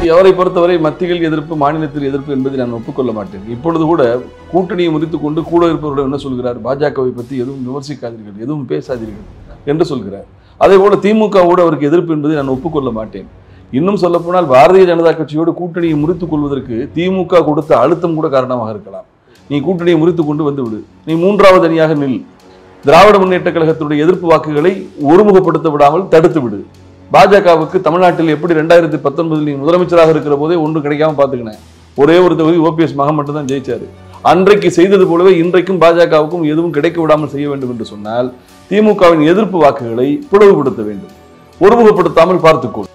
அவரை பொறுத்தவரை மத்தியில் எதிர்ப்பு மாநிலத்தில் எதிர்ப்பு என்பதை நான் ஒப்புக்கொள்ள மாட்டேன் இப்பொழுது கூட கூட்டணியை முறித்துக் கொண்டு கூட இருப்பவரிடம் என்ன சொல்கிறார் பாஜகவை பற்றி எதுவும் விமர்சிக்காதீர்கள் எதுவும் பேசாதீர்கள் என்று சொல்கிறார் அதே போல திமுகவோடு அவருக்கு எதிர்ப்பு என்பதை நான் ஒப்புக்கொள்ள மாட்டேன் இன்னும் சொல்லப்போனால் பாரதிய ஜனதா கட்சியோடு கூட்டணியை முறித்துக் கொள்வதற்கு திமுக கொடுத்த அழுத்தம் கூட காரணமாக இருக்கலாம் நீ கூட்டணியை முறித்துக் கொண்டு வந்து விடு நீ மூன்றாவது அணியாக நில் திராவிட முன்னேற்ற கழகத்தினுடைய எதிர்ப்பு வாக்குகளை ஒருமுகப்படுத்த விடாமல் தடுத்து விடு பாஜகவுக்கு தமிழ்நாட்டில் எப்படி ரெண்டாயிரத்தி பத்தொன்பதில் நீ முதலமைச்சராக இருக்கிற போதே ஒன்று கிடைக்காம பார்த்துக்கினேன் ஒரே ஒரு தொகுதி ஓபிஎஸ் மகன் மட்டும் தான் ஜெயிச்சாரு அன்றைக்கு செய்தது போலவே இன்றைக்கும் பாஜகவுக்கும் எதுவும் கிடைக்க விடாமல் செய்ய வேண்டும் என்று சொன்னால் திமுகவின் எதிர்ப்பு வாக்குகளை பிளவுபடுத்த வேண்டும் ஒருமுகப்படுத்தாமல் பார்த்துக்கொள்